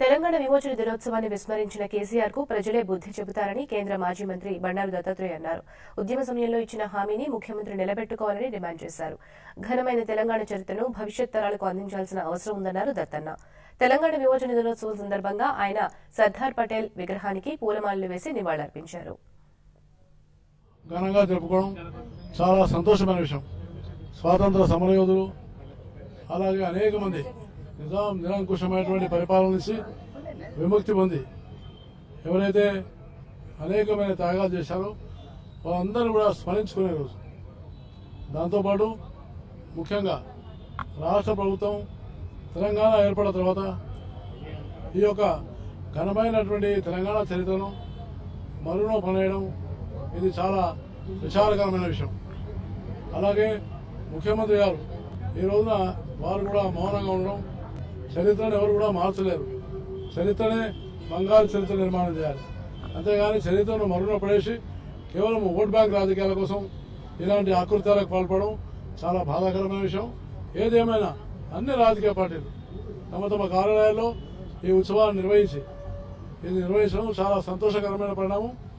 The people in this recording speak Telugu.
తెలంగాణ విమోచన దినోత్సవాన్ని విస్మరించిన కేసీఆర్ కు ప్రజలే బుద్ధి చెబుతారని కేంద్ర మాజీ మంత్రి బండారు దత్తాత్రేయ అన్నారు ఉద్యమ సమయంలో ఇచ్చిన హామీని ముఖ్యమంత్రి నిలబెట్టుకోవాలని డిమాండ్ చేశారు ఘనమైన తెలంగాణ చరిత్రను భవిష్యత్ తరాలకు అందించాల్సిన అవసరం ఉందన్నారు దత్తన్న తెలంగాణ విమోచన దినోత్సవం సందర్భంగా ఆయన సర్దార్ పటేల్ విగ్రహానికి పూలమాలలు వేసి నివాళులర్పించారు ఘనంగా జరుపుకోవడం చాలా సంతోషమైన విషయం స్వాతంత్ర సమరయోధులు అలాగే అనేక మంది నిజాం నిరంకుశమైనటువంటి పరిపాలన నుంచి విముక్తి పొంది ఎవరైతే అనేకమైన త్యాగాలు చేశారో వాళ్ళందరినీ కూడా స్మరించుకునే రోజు దాంతోపాటు ముఖ్యంగా రాష్ట్ర ప్రభుత్వం తెలంగాణ ఏర్పడిన తర్వాత ఈ యొక్క ఘనమైనటువంటి తెలంగాణ చరిత్రను మరునో పనేయడం ఇది చాలా విచారకరమైన విషయం అలాగే ముఖ్యమంత్రి గారు ఈ రోజున వారు కూడా మౌనంగా ఉండడం చరిత్రను ఎవరు కూడా మార్చలేరు చరిత్రనే బంగారు చరిత్ర నిర్మాణం చేయాలి అంతేగాని చరిత్రను మరున పడేసి కేవలం ఓట్ బ్యాంక్ రాజకీయాల కోసం ఇలాంటి ఆకృత్యాలకు పాల్పడడం చాలా బాధాకరమైన విషయం ఏదేమైనా అన్ని రాజకీయ పార్టీలు తమ తమ కార్యాలయాల్లో ఈ ఉత్సవాన్ని నిర్వహించి ఇది నిర్వహించడం చాలా సంతోషకరమైన పరిణామం